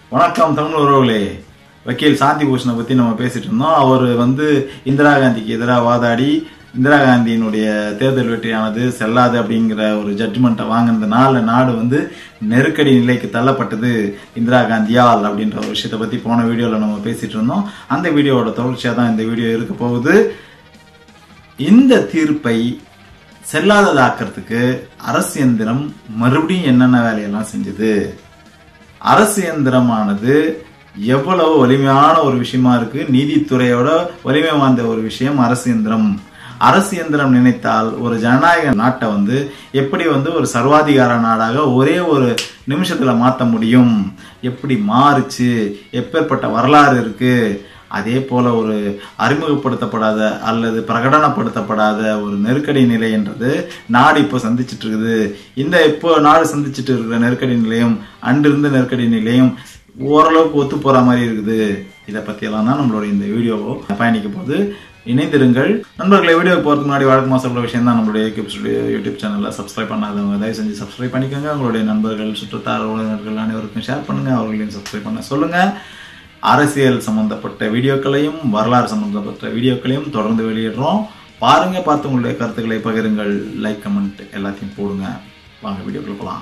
வணக்கம் தமிழ் உறவுகளே வக்கீல் சாந்தி பூஷனை பற்றி நம்ம பேசிட்டு இருந்தோம் அவர் வந்து இந்திரா காந்திக்கு எதிராக வாதாடி இந்திரா காந்தியினுடைய தேர்தல் வெற்றியானது செல்லாது அப்படிங்கிற ஒரு ஜட்ஜ்மெண்ட்டை வாங்கினதுனால நாடு வந்து நெருக்கடி நிலைக்கு தள்ளப்பட்டது இந்திரா காந்தியால் அப்படின்ற ஒரு விஷயத்தை பற்றி போன வீடியோவில் நம்ம பேசிட்டு இருந்தோம் அந்த வீடியோவோட தொடர்ச்சியாக தான் இந்த வீடியோ இருக்க போகுது இந்த தீர்ப்பை செல்லாததாக்கிறதுக்கு அரசு எந்திரம் மறுபடியும் என்னென்ன வேலையெல்லாம் செஞ்சது அரசு எந்திரமானது எவ்வளவு வலிமையான ஒரு விஷயமா இருக்கு நீதித்துறையோட வலிமை வாய்ந்த ஒரு விஷயம் அரசு எந்திரம் அரசு எந்திரம் நினைத்தால் ஒரு ஜனநாயக நாட்டை வந்து எப்படி வந்து ஒரு சர்வாதிகார நாடாக ஒரே ஒரு நிமிஷத்துல மாற்ற முடியும் எப்படி மாறுச்சு எப்பேற்பட்ட வரலாறு இருக்கு அதே போல ஒரு அறிமுகப்படுத்தப்படாத அல்லது பிரகடனப்படுத்தப்படாத ஒரு நெருக்கடி நிலை என்றது நாடு இப்போ சந்திச்சிட்டு இருக்குது இந்த இப்போ நாடு சந்திச்சிட்டு இருக்கிற நெருக்கடி நிலையும் அன்றிருந்த நெருக்கடி நிலையும் ஓரளவுக்கு ஒத்து போற மாதிரி இருக்குது இதை பற்றியெல்லாம் தான் நம்மளோட இந்த வீடியோவோ பயணிக்க போகுது இணைந்திருங்கள் நண்பர்களை வீடியோக்கு போகிறதுக்கு முன்னாடி வழக்கமாக சொல்கிற விஷயம் தான் நம்மளுடைய யூடியூப் ஸ்டுடியோ யூடியூப் சேனலில் சப்ஸ்கிரைப் பண்ணாதவங்க தயவு செஞ்சு சப்ஸ்கிரைப் பண்ணிக்கோங்க உங்களுடைய நண்பர்கள் சுற்றுத்தார் உறவினர்கள் அனைவருக்கும் ஷேர் பண்ணுங்கள் அவர்களையும் சப்ஸ்கிரைப் பண்ண சொல்லுங்கள் அரசியல் சம்பந்தப்பட்ட வீடியோக்களையும் வரலாறு சம்பந்தப்பட்ட வீடியோக்களையும் தொடர்ந்து வெளியிடுறோம் பாருங்க பார்த்து உங்களுடைய கருத்துக்களை பகிருங்கள் லைக் கமெண்ட் எல்லாத்தையும் போடுங்க வாங்க வீடியோக்குள்ள போகலாம்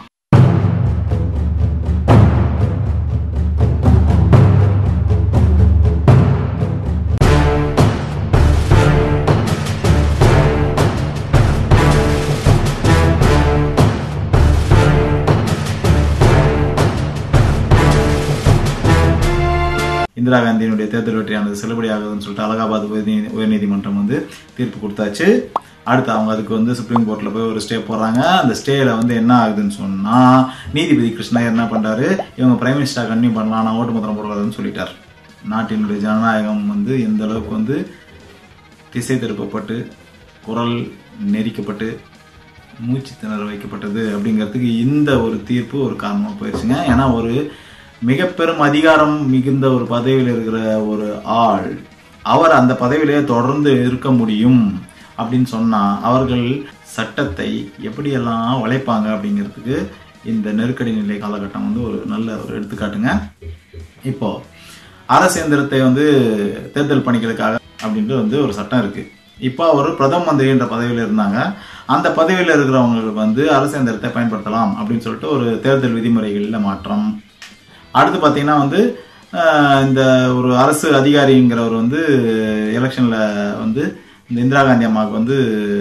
இந்திரா காந்தியினுடைய தேர்தல் வெற்றியானது செல்லுபடியாகுதுன்னு சொல்லிட்டு அலகாபாத் உயர்நீதி உயர்நீதிமன்றம் வந்து தீர்ப்பு கொடுத்தாச்சு அடுத்து அவங்க அதுக்கு வந்து சுப்ரீம் கோர்ட்டில் போய் ஒரு ஸ்டே போடுறாங்க அந்த ஸ்டேயில் வந்து என்ன ஆகுதுன்னு சொன்னால் நீதிபதி கிருஷ்ணயர் என்ன பண்ணுறாரு இவங்க பிரைம் மினிஸ்டர் கன்னியூ பண்ணலாம் நான் ஓட்டு முத்திரம் போடக்கூடாதுன்னு சொல்லிட்டார் நாட்டினுடைய ஜனநாயகம் வந்து எந்த அளவுக்கு வந்து திசை திருப்பப்பட்டு குரல் நெரிக்கப்பட்டு மூச்சு திணற வைக்கப்பட்டது அப்படிங்கிறதுக்கு இந்த ஒரு தீர்ப்பு ஒரு காரணமாக போயிடுச்சுங்க ஏன்னா ஒரு மிக பெரும் அதிகாரம் மிகுந்த ஒரு பதவியில் இருக்கிற ஒரு ஆள் அவர் அந்த பதவியிலே தொடர்ந்து இருக்க முடியும் அப்படின்னு சொன்னால் அவர்கள் சட்டத்தை எப்படியெல்லாம் உழைப்பாங்க அப்படிங்கிறதுக்கு இந்த நெருக்கடி நிலை காலகட்டம் வந்து ஒரு நல்ல ஒரு எடுத்துக்காட்டுங்க இப்போ அரசு எந்திரத்தை வந்து தேர்தல் பணிகளுக்காக அப்படின்ட்டு வந்து ஒரு சட்டம் இருக்கு இப்போ அவர் பிரதம மந்திரி என்ற பதவியில் இருந்தாங்க அந்த பதவியில் இருக்கிறவங்களுக்கு வந்து அரசு எந்திரத்தை பயன்படுத்தலாம் அப்படின்னு சொல்லிட்டு ஒரு தேர்தல் விதிமுறைகளில் மாற்றம் அடுத்து பார்த்தீங்கன்னா வந்து இந்த ஒரு அரசு அதிகாரிங்கிறவர் வந்து எலெக்ஷனில் வந்து இந்த இந்திரா காந்தி அம்மாவுக்கு வந்து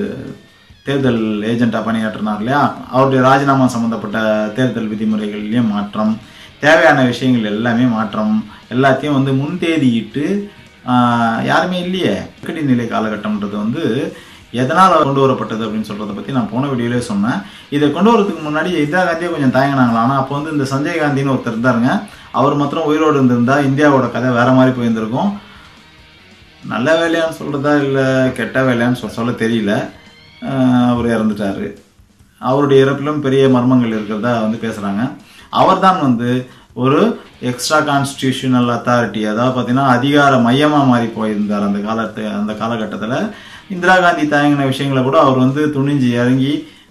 தேர்தல் ஏஜென்ட்டாக பணியாற்றினார் இல்லையா அவருடைய ராஜினாமா சம்மந்தப்பட்ட தேர்தல் விதிமுறைகள்லேயும் மாற்றம் தேவையான விஷயங்கள் எல்லாமே மாற்றம் எல்லாத்தையும் வந்து முன்தேதியிட்டு யாருமே இல்லையே நெருக்கடி நிலை காலகட்டம்ன்றது வந்து எதனால் கொண்டு வரப்பட்டது அப்படின்னு சொல்கிறத பற்றி நான் போன வீடியோலே சொன்னேன் இதை கொண்டு வரதுக்கு முன்னாடி இந்திரா காந்தியே கொஞ்சம் தயங்கினாங்களா ஆனால் அப்போ வந்து இந்த சஞ்சய் காந்தின்னு ஒருத்தர் இருந்தாருங்க அவர் மாத்திரம் உயிரோடு இருந்திருந்தா இந்தியாவோட கதை வேற மாதிரி போயிருந்திருக்கும் நல்ல வேலையான்னு சொல்கிறதா இல்லை கெட்ட வேலையான்னு சொல் சொல்ல தெரியல அவர் இறந்துட்டார் அவருடைய இறப்பிலும் பெரிய மர்மங்கள் இருக்கிறதா வந்து பேசுகிறாங்க அவர் தான் வந்து ஒரு எக்ஸ்ட்ரா கான்ஸ்டியூஷனல் அத்தாரிட்டி அதாவது பார்த்தீங்கன்னா அதிகார மையமாக மாறி போயிருந்தார் அந்த காலத்து அந்த காலகட்டத்தில் இந்திரா காந்தி தயங்கின விஷயங்களை கூட அவர் வந்து துணிஞ்சு இறங்கி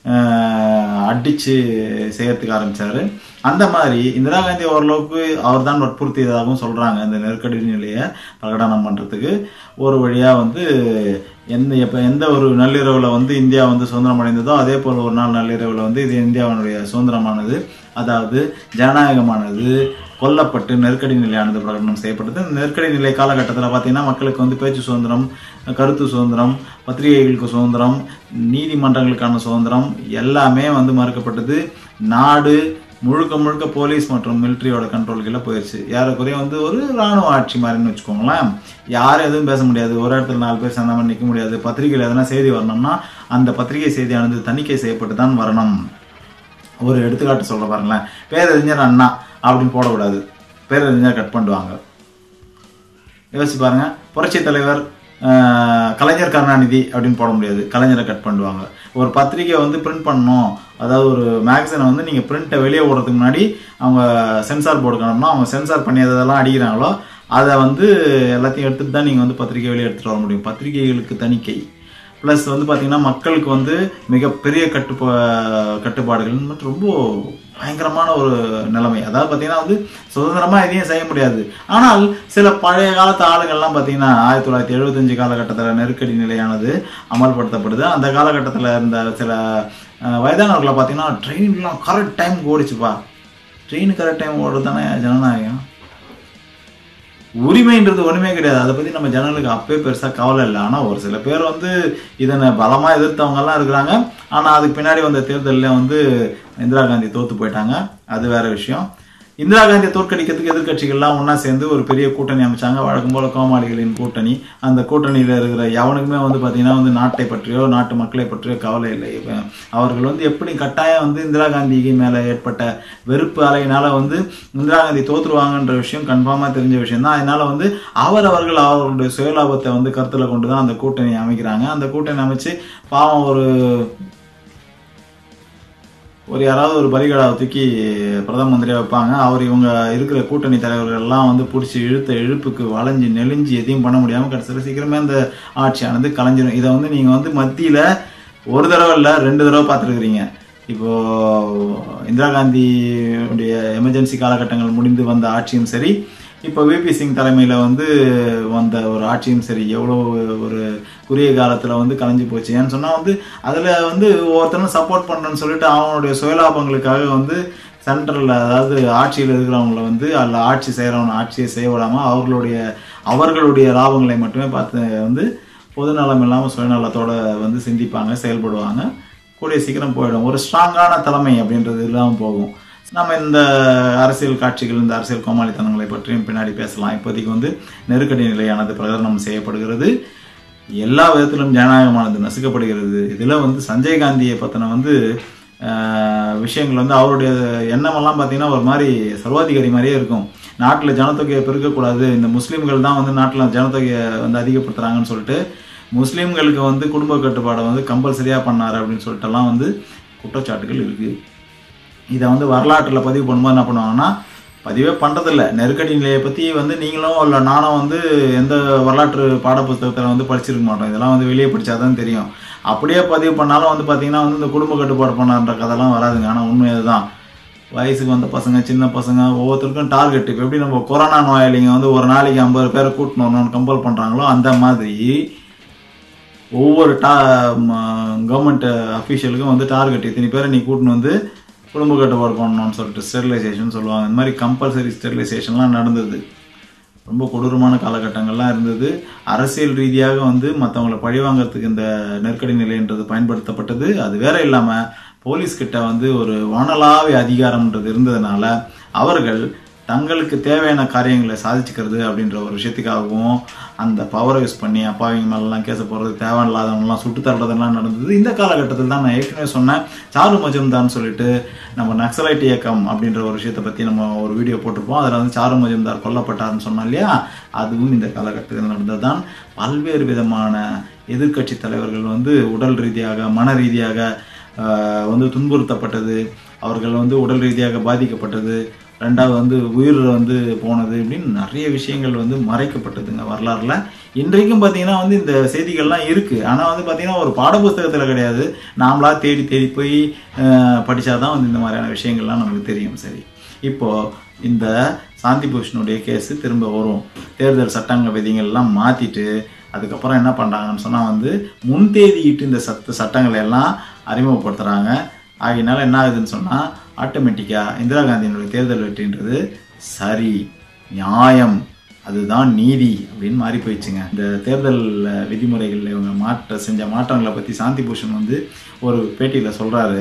அடித்து செய்யறதுக்கு ஆரம்பித்தார் அந்த மாதிரி இந்திரா காந்தி ஓரளவுக்கு அவர் தான் வற்புறுத்தியதாகவும் சொல்கிறாங்க இந்த நெருக்கடி நிலையை பிரகடனம் பண்ணுறதுக்கு ஒரு வழியாக வந்து எந்த எப்போ எந்த ஒரு நள்ளிரவில் வந்து இந்தியா வந்து சுதந்திரம் அடைந்ததோ அதே போல் ஒரு நாள் நள்ளிரவில் வந்து இது இந்தியாவினுடைய சுதந்திரமானது அதாவது ஜனநாயகமானது கொல்லப்பட்டு நெருக்கடி நிலையானது பிரகடனம் செய்யப்பட்டது இந்த நெருக்கடி நிலை காலகட்டத்தில் பார்த்தீங்கன்னா மக்களுக்கு வந்து பேச்சு சுதந்திரம் கருத்து சுதந்திரம் பத்திரிகைகளுக்கு சுதந்திரம் நீதிமன்றங்களுக்கான சுதந்திரம் எல்லாமே வந்து மறுக்கப்பட்டது நாடு முழுக்க முழுக்க போலீஸ் மற்றும் மிலிட்ரியோட கண்ட்ரோல்களில் போயிடுச்சு ஏறக்குறைய வந்து ஒரு இராணுவ ஆட்சி மாதிரின்னு வச்சுக்கோங்களேன் யாரும் எதுவும் பேச முடியாது ஒரு இடத்துல நாலு பேர் சேர்ந்த மாதிரி நிற்க முடியாது பத்திரிகையில் எதனா செய்தி வரணும்னா அந்த பத்திரிகை செய்தியானது தணிக்கை செய்யப்பட்டு தான் வரணும் ஒரு எடுத்துக்காட்டு சொல்ல பாருங்களேன் பேரறிஞர் அண்ணா அப்படின்னு போடக்கூடாது பேரறிஞர் கட் பண்ணுவாங்க யோசிச்சு பாருங்க புரட்சி தலைவர் கலைஞர் கருணாநிதி அப்படின்னு போட முடியாது கலைஞரை கட் பண்ணுவாங்க ஒரு பத்திரிக்கை வந்து பிரிண்ட் பண்ணணும் அதாவது ஒரு மேகசினை வந்து நீங்கள் பிரிண்ட்டை வெளியே ஓடுறதுக்கு முன்னாடி அவங்க சென்சார் போர்டு காணணும் அவங்க சென்சார் பண்ணி எதெல்லாம் அடிக்கிறாங்களோ அதை வந்து எல்லாத்தையும் எடுத்துகிட்டு தான் நீங்கள் வந்து பத்திரிக்கை வெளியே எடுத்துகிட்டு வர முடியும் பத்திரிகைகளுக்கு தணிக்கை ப்ளஸ் வந்து பார்த்தீங்கன்னா மக்களுக்கு வந்து மிகப்பெரிய கட்டுப்பா கட்டுப்பாடுகள் மற்றும் ரொம்ப பயங்கரமான ஒரு நிலைமை அதாவது பார்த்தீங்கன்னா வந்து சுதந்திரமாக எதையும் செய்ய முடியாது ஆனால் சில பழைய காலத்து ஆளுங்கள்லாம் பார்த்தீங்கன்னா ஆயிரத்தி தொள்ளாயிரத்தி எழுபத்தஞ்சு காலகட்டத்தில் நெருக்கடி நிலையானது அமல்படுத்தப்படுது அந்த காலகட்டத்தில் இருந்த சில அஹ், வயதானவர்களை பார்த்தீங்கன்னா ட்ரெயின்லாம் கரெக்ட் டைம் ஓடிச்சுப்பா ட்ரெயின் கரெக்ட் டைம் ஓடுறது தானே ஜனநாயகம் உரிமைன்றது ஒண்ணுமே கிடையாது அதை பத்தி நம்ம ஜனங்களுக்கு அப்பவே பெருசா கவலை இல்லை ஆனா ஒரு சில பேர் வந்து இதனை பலமா எதிர்த்தவங்க எல்லாம் இருக்கிறாங்க ஆனா அதுக்கு பின்னாடி வந்த தேர்தலில் வந்து இந்திரா காந்தி தோத்து போயிட்டாங்க அது வேற விஷயம் இந்திரா காந்தியை தோற்கடிக்கிறதுக்கு எதிர்க்கட்சிகள்லாம் ஒண்ணா சேர்ந்து ஒரு பெரிய கூட்டணி அமைச்சாங்க வழக்கம் போல கோமாளிகளின் கூட்டணி அந்த கூட்டணியில இருக்கிற எவனுக்குமே வந்து பாத்தீங்கன்னா வந்து நாட்டை பற்றியோ நாட்டு மக்களை பற்றியோ கவலை இல்லை இப்ப அவர்கள் வந்து எப்படி கட்டாயம் வந்து இந்திரா காந்திக்கு மேல ஏற்பட்ட வெறுப்பு அலையினால வந்து இந்திரா காந்தி தோத்துருவாங்கன்ற விஷயம் கன்ஃபார்மா தெரிஞ்ச விஷயம் தான் அதனால வந்து அவர் அவர்கள் அவர்களுடைய சுயலாபத்தை வந்து கருத்துல கொண்டு தான் அந்த கூட்டணி அமைக்கிறாங்க அந்த கூட்டணி அமைச்சு பாவம் ஒரு ஒரு யாராவது ஒரு பலிகடாவை தூக்கி பிரதம மந்திரியா வைப்பாங்க அவர் இவங்க இருக்கிற கூட்டணி தலைவர்கள் எல்லாம் வந்து பிடிச்சி இழுத்த இழுப்புக்கு வளைஞ்சு நெளிஞ்சு எதையும் பண்ண முடியாம கடைசியில் சீக்கிரமே அந்த ஆட்சியானது கலைஞ்சிரும் இதை வந்து நீங்க வந்து மத்தியில ஒரு தடவை இல்லை ரெண்டு தடவை பார்த்துருக்குறீங்க இப்போ இந்திரா காந்தியுடைய எமர்ஜென்சி காலகட்டங்கள் முடிந்து வந்த ஆட்சியும் சரி இப்போ விபி சிங் தலைமையில் வந்து வந்த ஒரு ஆட்சியும் சரி எவ்வளோ ஒரு குறுகிய காலத்தில் வந்து கலைஞ்சு போச்சு ஏன்னு சொன்னால் வந்து அதில் வந்து ஒவ்வொருத்தரும் சப்போர்ட் பண்ணுறேன்னு சொல்லிட்டு அவனுடைய சுயலாபங்களுக்காக வந்து சென்ட்ரலில் அதாவது ஆட்சியில் இருக்கிறவங்கள வந்து அதில் ஆட்சி செய்கிறவங்க ஆட்சியை செய்ய விடாமல் அவர்களுடைய அவர்களுடைய லாபங்களை மட்டுமே பார்த்து வந்து பொதுநலம் இல்லாமல் சுயநலத்தோட வந்து சிந்திப்பாங்க செயல்படுவாங்க கூடிய சீக்கிரம் போயிடும் ஒரு ஸ்ட்ராங்கான தலைமை அப்படின்றது இல்லாமல் போகும் நம்ம இந்த அரசியல் காட்சிகள் இந்த அரசியல் கோமாளித்தனங்களை பற்றியும் பின்னாடி பேசலாம் இப்போதைக்கு வந்து நெருக்கடி நிலையானது பிரகடனம் செய்யப்படுகிறது எல்லா விதத்திலும் ஜனநாயகமானது நசுக்கப்படுகிறது இதில் வந்து சஞ்சய் காந்தியை பற்றின வந்து ஆஹ், விஷயங்கள் வந்து அவருடைய எண்ணமெல்லாம் பார்த்தீங்கன்னா ஒரு மாதிரி சர்வாதிகாரி மாதிரியே இருக்கும் நாட்டில் ஜனத்தொகையை பெருக்கக்கூடாது இந்த முஸ்லீம்கள் தான் வந்து நாட்டில் ஜனத்தொகையை வந்து அதிகப்படுத்துறாங்கன்னு சொல்லிட்டு முஸ்லீம்களுக்கு வந்து குடும்ப கட்டுப்பாடை வந்து கம்பல்சரியாக பண்ணார் அப்படின்னு சொல்லிட்டுலாம் வந்து குற்றச்சாட்டுகள் இருக்குது இதை வந்து வரலாற்றில் பதிவு பண்ணும்போது என்ன பண்ணுவாங்கன்னா பதிவே பண்ணுறதில்ல நெருக்கடி நிலையை பற்றி வந்து நீங்களும் இல்லை நானும் வந்து எந்த வரலாற்று பாடப்புத்தகத்தில் வந்து படிச்சிருக்க மாட்டோம் இதெல்லாம் வந்து வெளியே படித்தாதான் தெரியும் அப்படியே பதிவு பண்ணாலும் வந்து பார்த்தீங்கன்னா வந்து இந்த குடும்ப கட்டுப்பாடு பண்ணான்ற கதைலாம் வராதுங்க ஆனால் உண்மை அதுதான் வயசுக்கு வந்த பசங்க சின்ன பசங்க ஒவ்வொருத்தருக்கும் டார்கெட் இப்போ எப்படி நம்ம கொரோனா நோயாளிங்க வந்து ஒரு நாளைக்கு ஐம்பது பேரை கூட்டணும் வரணும்னு கம்பல் பண்ணுறாங்களோ அந்த மாதிரி ஒவ்வொரு டா கவர்மெண்ட் அஃபீஷியலுக்கும் வந்து டார்கெட் இத்தனை பேரை நீ கூட்டின்னு வந்து குடும்ப கட்டுப்பாடு பண்ணணும்னு சொல்லிட்டு ஸ்டெரிலைசேஷன் சொல்லுவாங்க இந்த மாதிரி கம்பல்சரி ஸ்டெரிலைசேஷன்லாம் நடந்தது ரொம்ப கொடூரமான காலகட்டங்கள்லாம் இருந்தது அரசியல் ரீதியாக வந்து மற்றவங்களை பழிவாங்கிறதுக்கு இந்த நெருக்கடி நிலைன்றது பயன்படுத்தப்பட்டது அது வேற இல்லாமல் போலீஸ் கிட்ட வந்து ஒரு வானலாவிய அதிகாரம்ன்றது இருந்ததுனால அவர்கள் தங்களுக்கு தேவையான காரியங்களை சாதிச்சுக்கிறது அப்படின்ற ஒரு விஷயத்துக்காகவும் அந்த பவரை யூஸ் பண்ணி அப்பாவிங்க மேலெல்லாம் கேச போடுறது தேவையில்லாதவங்கலாம் சுட்டு தள்ளுறதெல்லாம் நடந்தது இந்த காலகட்டத்தில் தான் நான் ஏற்கனவே சொன்னேன் சாரு மஜும்தார்னு சொல்லிட்டு நம்ம நக்சலைட் இயக்கம் அப்படின்ற ஒரு விஷயத்தை பற்றி நம்ம ஒரு வீடியோ போட்டிருப்போம் அதில் வந்து சாரு மஜும்தார் கொல்லப்பட்டார்னு சொன்னோம் இல்லையா அதுவும் இந்த காலகட்டத்தில் நடந்ததுதான் பல்வேறு விதமான எதிர்க்கட்சி தலைவர்கள் வந்து உடல் ரீதியாக மன ரீதியாக ஆஹ், வந்து துன்புறுத்தப்பட்டது அவர்கள் வந்து உடல் ரீதியாக பாதிக்கப்பட்டது ரெண்டாவது வந்து உயிர் வந்து போனது இப்படின்னு நிறைய விஷயங்கள் வந்து மறைக்கப்பட்டதுங்க வரலாறுல இன்றைக்கும் பார்த்தீங்கன்னா வந்து இந்த செய்திகள்லாம் இருக்கு ஆனால் வந்து பார்த்தீங்கன்னா ஒரு பாடப்புஸ்தகத்தில் கிடையாது நாமளா தேடி தேடி போய் ஆஹ், படிச்சாதான் வந்து இந்த மாதிரியான விஷயங்கள்லாம் நமக்கு தெரியும் சரி இப்போ இந்த சாந்தி பூஷனுடைய கேஸ் திரும்ப வரும் தேர்தல் சட்டங்க விதிகள்லாம் மாற்றிட்டு அதுக்கப்புறம் என்ன பண்ணுறாங்கன்னு சொன்னால் வந்து முன்தேதியிட்டு இந்த சட்ட சட்டங்களை எல்லாம் அறிமுகப்படுத்துகிறாங்க ஆகையினால என்ன ஆகுதுன்னு சொன்னால் ஆட்டோமேட்டிக்காக இந்திரா காந்தியினுடைய தேர்தல் வெற்றின்றது சரி நியாயம் அதுதான் நீதி அப்படின்னு மாறி போயிடுச்சுங்க இந்த தேர்தல் அஹ், விதிமுறைகளில் இவங்க மாற்ற செஞ்ச மாற்றங்களை பற்றி சாந்தி பூஷன் வந்து ஒரு பேட்டியில் சொல்கிறாரு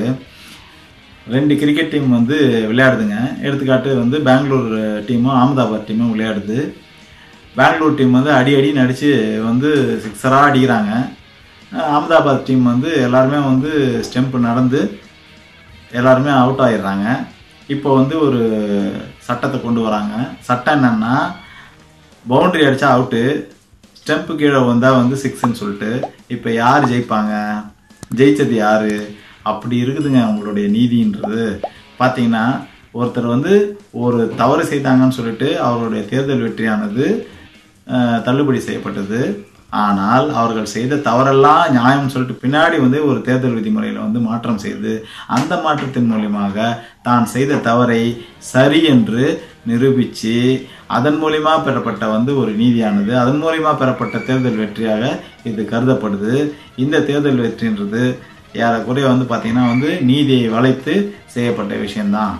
ரெண்டு கிரிக்கெட் டீம் வந்து விளையாடுதுங்க எடுத்துக்காட்டு வந்து பெங்களூர் டீமும் அகமதாபாத் டீமும் விளையாடுது பெங்களூர் டீம் வந்து அடி அடி நடித்து வந்து சிக்ஸராக அடிக்கிறாங்க அஹ் அகமதாபாத் டீம் வந்து எல்லாருமே வந்து ஸ்டெம்ப் நடந்து எல்லாருமே அவுட் ஆயிடுறாங்க இப்போ வந்து ஒரு சட்டத்தை கொண்டு வராங்க சட்டம் என்னன்னா பவுண்டரி அடித்தா அவுட்டு ஸ்டெம்ப்பு கீழே வந்தால் வந்து சிக்ஸ்ன்னு சொல்லிட்டு இப்போ யார் ஜெயிப்பாங்க ஜெயிச்சது யார் அப்படி இருக்குதுங்க அவங்களுடைய நீதின்றது பார்த்தீங்கன்னா ஒருத்தர் வந்து ஒரு தவறு செய்தாங்கன்னு சொல்லிட்டு அவருடைய தேர்தல் வெற்றியானது அஹ், தள்ளுபடி செய்யப்பட்டது ஆனால் அவர்கள் செய்த தவறெல்லாம் நியாயம் சொல்லிட்டு பின்னாடி வந்து ஒரு தேர்தல் விதிமுறையில் வந்து மாற்றம் செய்து அந்த மாற்றத்தின் மூலியமாக தான் செய்த தவறை சரி என்று நிரூபித்து அதன் மூலியமா பெறப்பட்ட வந்து ஒரு நீதியானது அதன் மூலியமா பெறப்பட்ட தேர்தல் வெற்றியாக இது கருதப்படுது இந்த தேர்தல் வெற்றின்றது ஏறக்குறைய வந்து பார்த்தீங்கன்னா வந்து நீதியை வளைத்து செய்யப்பட்ட விஷயம்தான்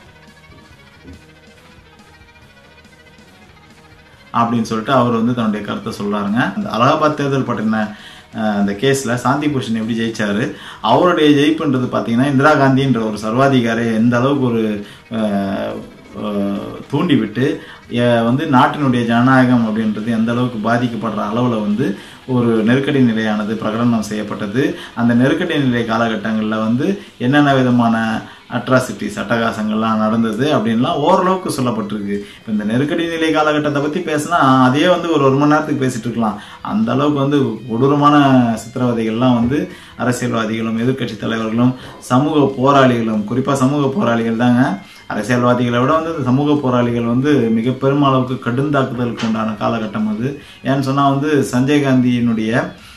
அப்படின்னு சொல்லிட்டு அவர் வந்து தன்னுடைய கருத்தை சொல்றாருங்க அந்த அலகாபாத் தேர்தல் பற்றின அஹ், அந்த கேஸில் சாந்தி பூஷன் எப்படி ஜெயிச்சாரு அவருடைய ஜெயிப்புன்றது பார்த்தீங்கன்னா இந்திரா காந்தின்ற ஒரு சர்வாதிகாரி எந்த அளவுக்கு ஒரு அஹ், அஹ், தூண்டி விட்டு அஹ், வந்து நாட்டினுடைய ஜனநாயகம் அப்படின்றது எந்த அளவுக்கு பாதிக்கப்படுற அளவில் வந்து ஒரு நெருக்கடி நிலையானது பிரகடனம் செய்யப்பட்டது அந்த நெருக்கடி நிலை காலகட்டங்களில் வந்து என்னென்ன விதமான அட்ராசிட்டிஸ் அட்டகாசங்கள்லாம் நடந்தது அப்படின்லாம் ஓரளவுக்கு சொல்லப்பட்டிருக்கு இப்போ இந்த நெருக்கடி நிலை காலகட்டத்தை பற்றி பேசினா அதே வந்து ஒரு ஒரு மணி நேரத்துக்கு பேசிட்டு இருக்கலாம் அந்த அளவுக்கு வந்து கொடூரமான சித்திரவதைகள்லாம் வந்து அரசியல்வாதிகளும் எதிர்க்கட்சி தலைவர்களும் சமூக போராளிகளும் குறிப்பாக சமூக போராளிகள் தாங்க அரசியல்வாதிகளை விட வந்து இந்த சமூக போராளிகள் வந்து மிக பெருமளவுக்கு கடுந்தாக்குதலுக்கு உண்டான காலகட்டம் அது ஏன்னு சொன்னால் வந்து சஞ்சய் காந்தியினுடைய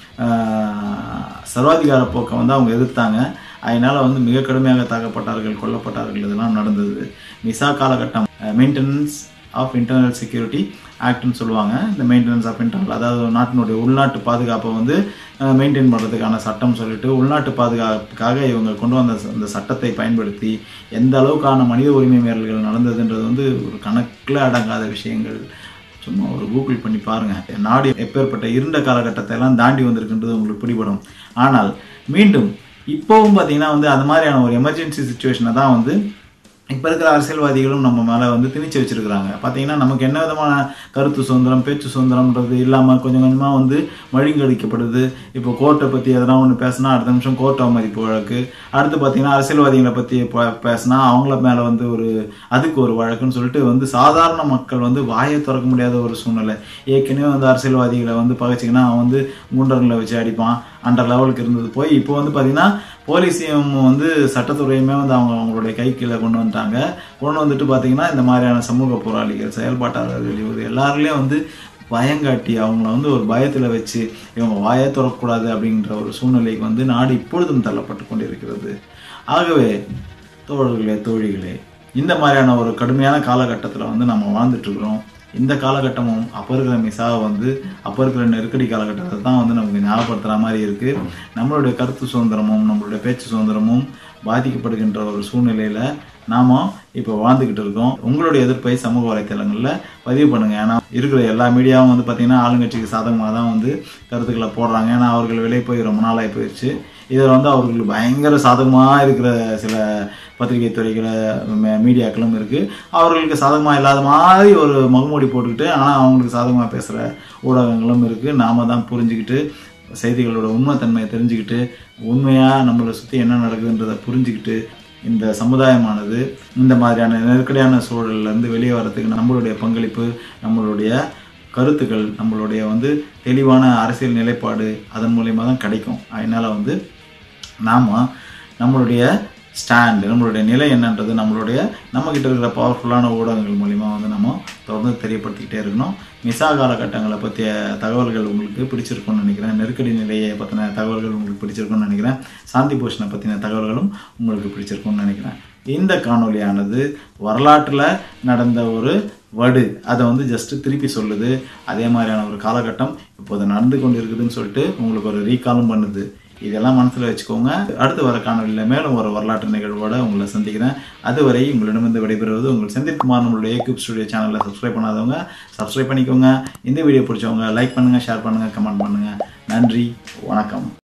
ஆஹ், சர்வாதிகார போக்கை வந்து அவங்க எதிர்த்தாங்க அதனால வந்து மிக கடுமையாக தாக்கப்பட்டார்கள் கொல்லப்பட்டார்கள் இதெல்லாம் நடந்தது மிசா காலகட்டம் மெயின்டெனன்ஸ் ஆஃப் இன்டர்னல் செக்யூரிட்டி ஆக்ட்னு சொல்லுவாங்க இந்த மெயின்டெனன்ஸ் ஆஃப் இன்டர்னல் அதாவது நாட்டினுடைய உள்நாட்டு பாதுகாப்பை வந்து மெயின்டைன் பண்ணுறதுக்கான சட்டம் சொல்லிட்டு உள்நாட்டு பாதுகாப்புக்காக இவங்க கொண்டு வந்த ச- இந்த சட்டத்தை பயன்படுத்தி எந்த அளவுக்கான மனித உரிமை மீறல்கள் நடந்ததுன்றது வந்து ஒரு கணக்கில் அடங்காத விஷயங்கள் சும்மா ஒரு கூகுள் பண்ணி பாருங்க நாடு எப்பேற்பட்ட இருண்ட காலகட்டத்தை எல்லாம் தாண்டி வந்திருக்குன்றது உங்களுக்கு பிடிபடும் ஆனால் மீண்டும் இப்போவும் பார்த்தீங்கன்னா வந்து அது மாதிரியான ஒரு எமர்ஜென்சி சுச்சுவேஷனை தான் வந்து இப்போ இருக்கிற அரசியல்வாதிகளும் நம்ம மேலே வந்து திணிச்சு வச்சிருக்கிறாங்க பார்த்தீங்கன்னா நமக்கு என்ன விதமான கருத்து சுதந்திரம் பேச்சு சுதந்திரம்ன்றது இல்லாமல் கொஞ்சம் கொஞ்சமாக வந்து மழுங்கடிக்கப்படுது இப்போ கோர்ட்டை பற்றி எதனா ஒன்று பேசினா அடுத்த நிமிஷம் கோர்ட் அவமதிப்பு வழக்கு அடுத்து பார்த்தீங்கன்னா அரசியல்வாதிகளை பற்றி பேசினா அவங்கள மேலே வந்து ஒரு அதுக்கு ஒரு வழக்குன்னு சொல்லிட்டு வந்து சாதாரண மக்கள் வந்து வாயை திறக்க முடியாத ஒரு சூழ்நிலை ஏற்கனவே வந்து அரசியல்வாதிகளை வந்து பகைச்சிங்கன்னா அவன் வந்து குண்டர்களை வச்சு அடிப்பான் அந்த லெவலுக்கு இருந்தது போய் இப்போ வந்து பார்த்தீங்கன்னா போலீஸையும் வந்து சட்டத்துறையுமே வந்து அவங்க அவங்களுடைய கை கீழே கொண்டு வந்துட்டாங்க கொண்டு வந்துட்டு பார்த்தீங்கன்னா இந்த மாதிரியான சமூக போராளிகள் செயல்பாட்டாளர்கள் இவர் எல்லாருலேயும் வந்து பயங்காட்டி அவங்கள வந்து ஒரு பயத்தில் வச்சு இவங்க வாயை திறக்கக்கூடாது அப்படின்ற ஒரு சூழ்நிலைக்கு வந்து நாடு இப்பொழுதும் தள்ளப்பட்டு கொண்டிருக்கிறது ஆகவே தோழர்களே தோழிகளே இந்த மாதிரியான ஒரு கடுமையான காலகட்டத்தில் வந்து நம்ம வாழ்ந்துட்டு இருக்கிறோம் இந்த காலகட்டமும் அப்போ இருக்கிற மிசாவை வந்து அப்போ இருக்கிற நெருக்கடி காலகட்டத்தை தான் வந்து நமக்கு ஞாபகப்படுத்துகிற மாதிரி இருக்குது நம்மளுடைய கருத்து சுதந்திரமும் நம்மளுடைய பேச்சு சுதந்திரமும் பாதிக்கப்படுகின்ற ஒரு சூழ்நிலையில் நாம இப்போ வாழ்ந்துக்கிட்டு இருக்கோம் உங்களுடைய எதிர்ப்பை சமூக வலைத்தளங்களில் பதிவு பண்ணுங்க ஏன்னா இருக்கிற எல்லா மீடியாவும் வந்து பார்த்தீங்கன்னா ஆளுங்கட்சிக்கு சாதகமாக தான் வந்து கருத்துக்களை போடுறாங்க ஏன்னா அவர்கள் விலை போய் ரொம்ப நாளாகி போயிடுச்சு இதில் வந்து அவர்களுக்கு பயங்கர சாதகமாக இருக்கிற சில பத்திரிகை துறைகளை மீ- மீடியாக்களும் இருக்குது அவர்களுக்கு சாதகமாக இல்லாத மாதிரி ஒரு முகமூடி போட்டுக்கிட்டு ஆனால் அவங்களுக்கு சாதகமாக பேசுகிற ஊடகங்களும் இருக்குது நாம தான் புரிஞ்சுக்கிட்டு செய்திகளோட உண்மைத்தன்மையை தெரிஞ்சுக்கிட்டு உண்மையாக நம்மளை சுற்றி என்ன நடக்குதுன்றதை புரிஞ்சுக்கிட்டு இந்த சமுதாயமானது இந்த மாதிரியான நெருக்கடியான சூழல்ல இருந்து வெளியே வரதுக்கு நம்மளுடைய பங்களிப்பு நம்மளுடைய கருத்துக்கள் நம்மளுடைய வந்து தெளிவான அரசியல் நிலைப்பாடு அதன் மூலியமாக தான் கிடைக்கும் அதனால் வந்து நாம் நம்மளுடைய ஸ்டாண்ட் நம்மளுடைய நிலை என்னன்றது நம்மளுடைய நம்மக்கிட்ட இருக்கிற பவர்ஃபுல்லான ஊடகங்கள் மூலிமா வந்து நம்ம தொடர்ந்து தெரியப்படுத்திக்கிட்டே இருக்கணும் மிசா காலகட்டங்களை பற்றிய தகவல்கள் உங்களுக்கு பிடிச்சிருக்கும்னு நினைக்கிறேன் நெருக்கடி நிலையை பற்றின தகவல்கள் உங்களுக்கு பிடிச்சிருக்கும்னு நினைக்கிறேன் சாந்தி பூஷனை பற்றின தகவல்களும் உங்களுக்கு பிடிச்சிருக்கும்னு நினைக்கிறேன் இந்த காணொளியானது வரலாற்றில் நடந்த ஒரு வடு அதை வந்து ஜஸ்ட் திருப்பி சொல்லுது அதே மாதிரியான ஒரு காலகட்டம் இப்போது நடந்து கொண்டு இருக்குதுன்னு சொல்லிட்டு உங்களுக்கு ஒரு ரீகாலும் பண்ணுது இதெல்லாம் மனசில் வச்சுக்கோங்க அடுத்து வர காணொலியில் மேலும் ஒரு வரலாற்று நிகழ்வோட உங்களை சந்திக்கிறேன் அதுவரை உங்களிடமிருந்து விடைபெறுவது உங்கள் செந்தில்குமார் நம்மளுடைய யூடியூப் ஸ்டுடியோ சேனலில் சப்ஸ்கிரைப் பண்ணாதவங்க சப்ஸ்கிரைப் பண்ணிக்கோங்க இந்த வீடியோ பிடிச்சவங்க லைக் பண்ணுங்கள் ஷேர் பண்ணுங்கள் கமெண்ட் பண்ணுங்கள் நன்றி வணக்கம்